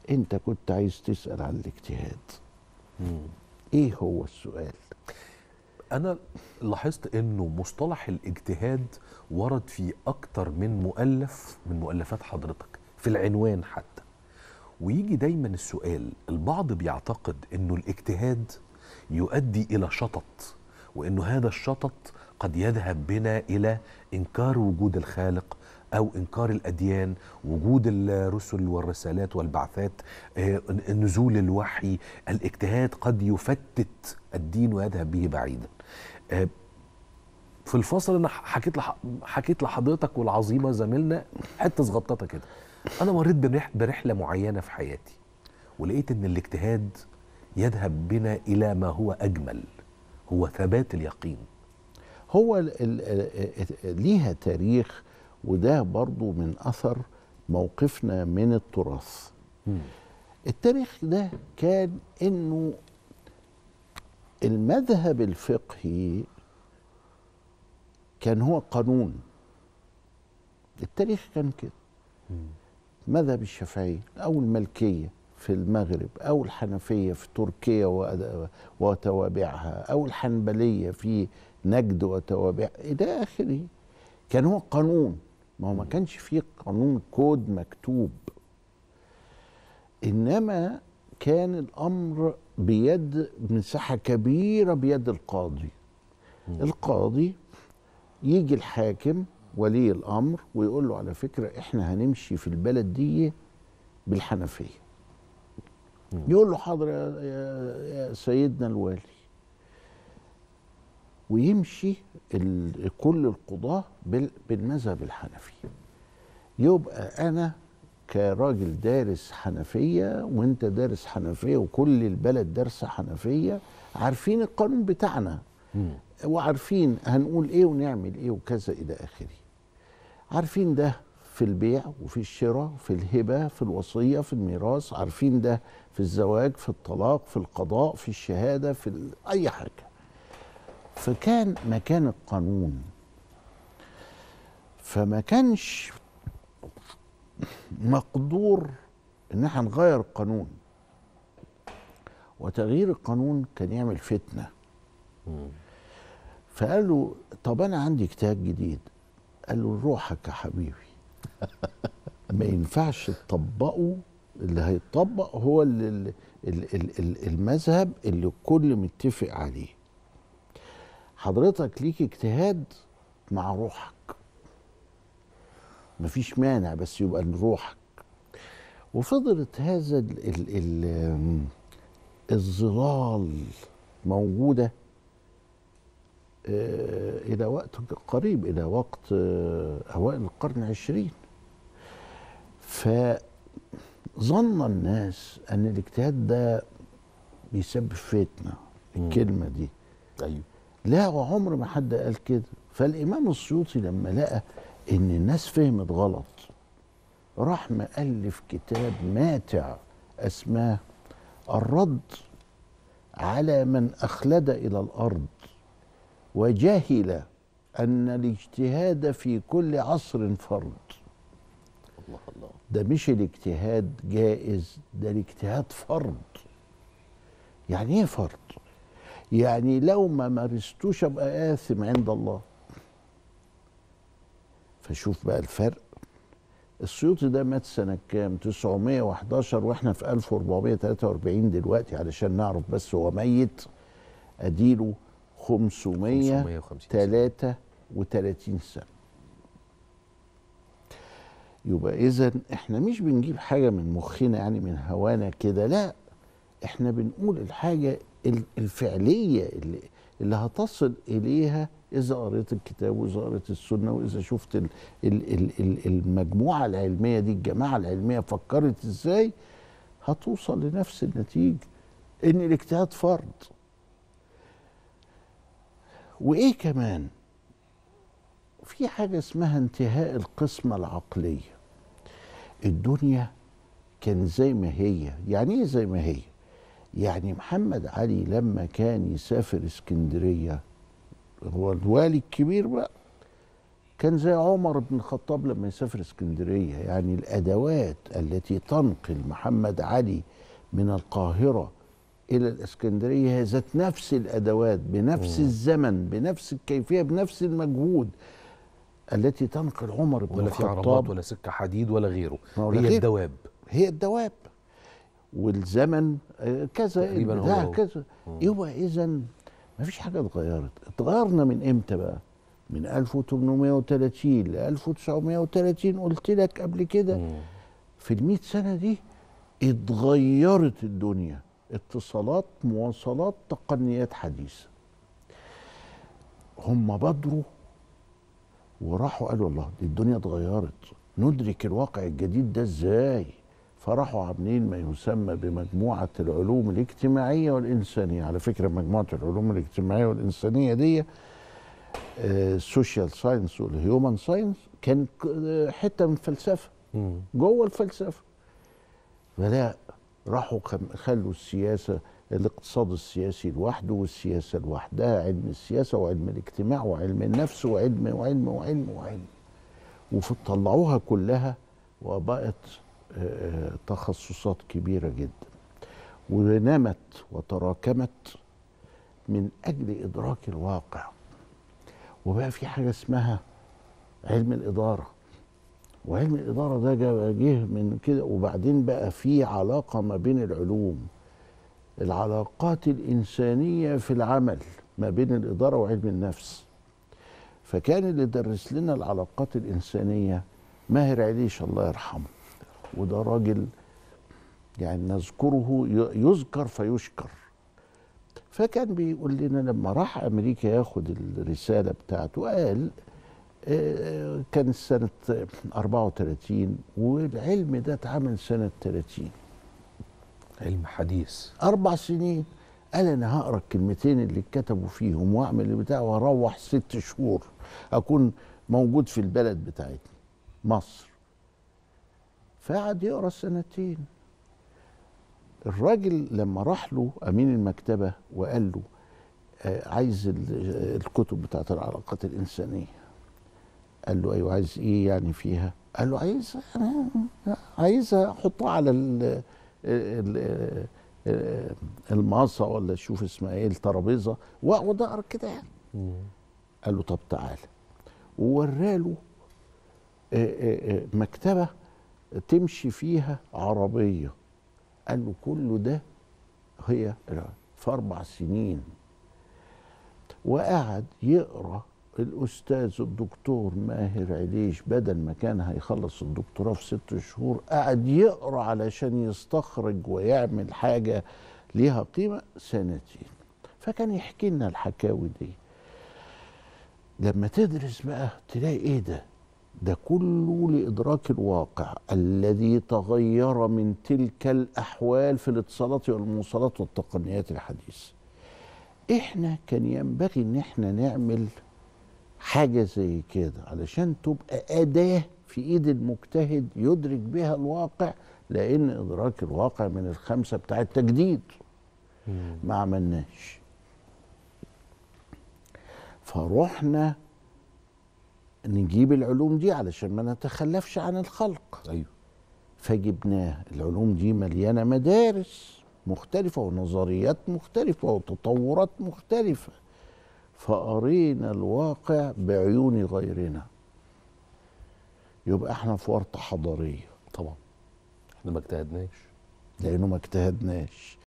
انت كنت عايز تسال عن الاجتهاد ايه هو السؤال انا لاحظت انه مصطلح الاجتهاد ورد في اكتر من مؤلف من مؤلفات حضرتك في العنوان حتى ويجي دايما السؤال البعض بيعتقد انه الاجتهاد يؤدي الى شطط وانه هذا الشطط قد يذهب بنا الى انكار وجود الخالق او انكار الاديان وجود الرسل والرسالات والبعثات آه، نزول الوحي الاجتهاد قد يفتت الدين ويذهب به بعيدا آه، في الفصل انا حكيت لح... حكيت لحضرتك والعظيمه زميلنا حته صغططه كده انا مريت برح... برحله معينه في حياتي ولقيت ان الاجتهاد يذهب بنا الى ما هو اجمل هو ثبات اليقين هو ال ال ليها تاريخ وده برضو من اثر موقفنا من التراث التاريخ ده كان انه المذهب الفقهي كان هو قانون التاريخ كان كده مذهب الشافعية أو الملكية في المغرب أو الحنفية في تركيا وتوابعها أو الحنبلية في نجد وتوابعها إلى آخره كان هو قانون ما هو ما كانش فيه قانون كود مكتوب إنما كان الأمر بيد مساحة كبيرة بيد القاضي القاضي يجي الحاكم ولي الامر ويقول له على فكره احنا هنمشي في البلد دي بالحنفيه يقول له حاضر يا, يا سيدنا الوالي ويمشي كل القضاه بالمذهب الحنفي يبقى انا كراجل دارس حنفيه وانت دارس حنفيه وكل البلد دارسه حنفيه عارفين القانون بتاعنا وعارفين هنقول ايه ونعمل ايه وكذا الى اخره عارفين ده في البيع وفي الشراء في الهبه في الوصيه في الميراث عارفين ده في الزواج في الطلاق في القضاء في الشهاده في اي حاجه فكان مكان القانون فما كانش مقدور ان احنا نغير القانون وتغيير القانون كان يعمل فتنه فقال له طب انا عندي اجتهاد جديد قال له روحك يا حبيبي ما ينفعش تطبقه اللي هيطبق هو اللي المذهب اللي الكل متفق عليه حضرتك ليك اجتهاد مع روحك مفيش مانع بس يبقى روحك وفضلت هذا ال ال ال الظلال موجوده آه، إلى وقت قريب إلى وقت آه، أوائل القرن العشرين فظن الناس أن الاجتهاد ده بيسبب فتنة الكلمة دي أيوه لا وعمر ما حد قال كده فالإمام السيوطي لما لقى إن الناس فهمت غلط راح مؤلف كتاب ماتع اسماه الرد على من أخلد إلى الأرض وجهل أن الاجتهاد في كل عصر فرض الله الله ده مش الاجتهاد جائز ده الاجتهاد فرض يعني ايه فرض يعني لو ما مارستوش ابقى آثم عند الله فشوف بقى الفرق السيوطي ده مات سنة كام 911 واحنا في 1443 دلوقتي علشان نعرف بس هو ميت اديله 533 سنة يبقى إذا إحنا مش بنجيب حاجة من مخنا يعني من هوانا كده لا إحنا بنقول الحاجة الفعلية اللي, اللي هتصل إليها إذا قريت الكتاب وإذا قريت السنة وإذا شفت المجموعة العلمية دي الجماعة العلمية فكرت إزاي هتوصل لنفس النتيجة إن الاجتهاد فرض وايه كمان في حاجه اسمها انتهاء القسمه العقليه الدنيا كان زي ما هي يعني ايه زي ما هي يعني محمد علي لما كان يسافر اسكندريه هو الوالي الكبير بقى كان زي عمر بن الخطاب لما يسافر اسكندريه يعني الادوات التي تنقل محمد علي من القاهره الى الاسكندريه هي ذات نفس الادوات بنفس الزمن بنفس الكيفيه بنفس المجهود التي تنقل عمر بن ولا في عربات الخطاب ولا سكه حديد ولا غيره ما ولا هي غيره. الدواب هي الدواب والزمن آه، كذا تقريباً هو البتاع هو. كذا يبقى اذا ما فيش حاجه اتغيرت اتغيرنا من امتى بقى من 1830 ل 1930 قلت لك قبل كده مم. في ال سنه دي اتغيرت الدنيا اتصالات مواصلات تقنيات حديثه هم بدروا وراحوا قالوا الله دي الدنيا اتغيرت ندرك الواقع الجديد ده ازاي فراحوا عاملين ما يسمى بمجموعة العلوم الاجتماعية والإنسانية على فكرة مجموعة العلوم الاجتماعية والإنسانية دي السوشيال ساينس والهيومن ساينس كان ك- آه، حتة من الفلسفة مم. جوه الفلسفه فلا راحوا خم- خلوا السياسه الاقتصاد السياسي لوحده والسياسه لوحدها علم السياسه وعلم الاجتماع وعلم النفس وعلم وعلم وعلم وعلم وطلعوها كلها وبقت آه، تخصصات كبيره جدا ونمت وتراكمت من اجل ادراك الواقع وبقى في حاجه اسمها علم الاداره وعلم الإدارة ده جا- جه من كده وبعدين بقى في علاقة ما بين العلوم العلاقات الإنسانية في العمل ما بين الإدارة وعلم النفس فكان اللي درس لنا العلاقات الإنسانية ماهر عليش الله يرحمه وده راجل يعني نذكره ي- يذكر فيشكر فكان بيقول لنا لما راح أمريكا ياخد الرسالة بتاعته قال آه، كان سنة 34 والعلم ده اتعمل سنة 30 علم حديث أربع سنين قال أنا هقرا الكلمتين اللي اتكتبوا فيهم وأعمل البتاع وأروح ست شهور أكون موجود في البلد بتاعتنا مصر فقعد يقرا سنتين الراجل لما راح له أمين المكتبة وقال له آه، عايز ال- الكتب بتاعت العلاقات الإنسانية قال له ايوه عايز ايه يعني فيها قال له عايز عايز احطها على ال ال- الماصه ولا شوف اسمها ايه الترابيزه واقعد اقرا كده يعني مم. قال له طب تعالى ووراله آه، آه، آه، مكتبه تمشي فيها عربيه قال له كله ده هي في اربع سنين وقعد يقرا الاستاذ الدكتور ماهر عليش بدل ما كان هيخلص الدكتوراه في ست شهور قعد يقرا علشان يستخرج ويعمل حاجه ليها قيمه سنتين فكان يحكي لنا الحكاوي دي لما تدرس بقى تلاقي ايه ده ده كله لادراك الواقع الذي تغير من تلك الاحوال في الاتصالات والمواصلات والتقنيات الحديثه احنا كان ينبغي ان احنا نعمل حاجه زي كده علشان تبقى اداه في ايد المجتهد يدرك بها الواقع لان ادراك الواقع من الخمسه بتاع التجديد مم. ما عملناش فروحنا نجيب العلوم دي علشان ما نتخلفش عن الخلق ايوه فجبناه العلوم دي مليانه مدارس مختلفه ونظريات مختلفه وتطورات مختلفه فقرينا الواقع بعيون غيرنا يبقى احنا في ورطه حضاريه طبعا احنا ما اجتهدناش لانه ما اجتهدناش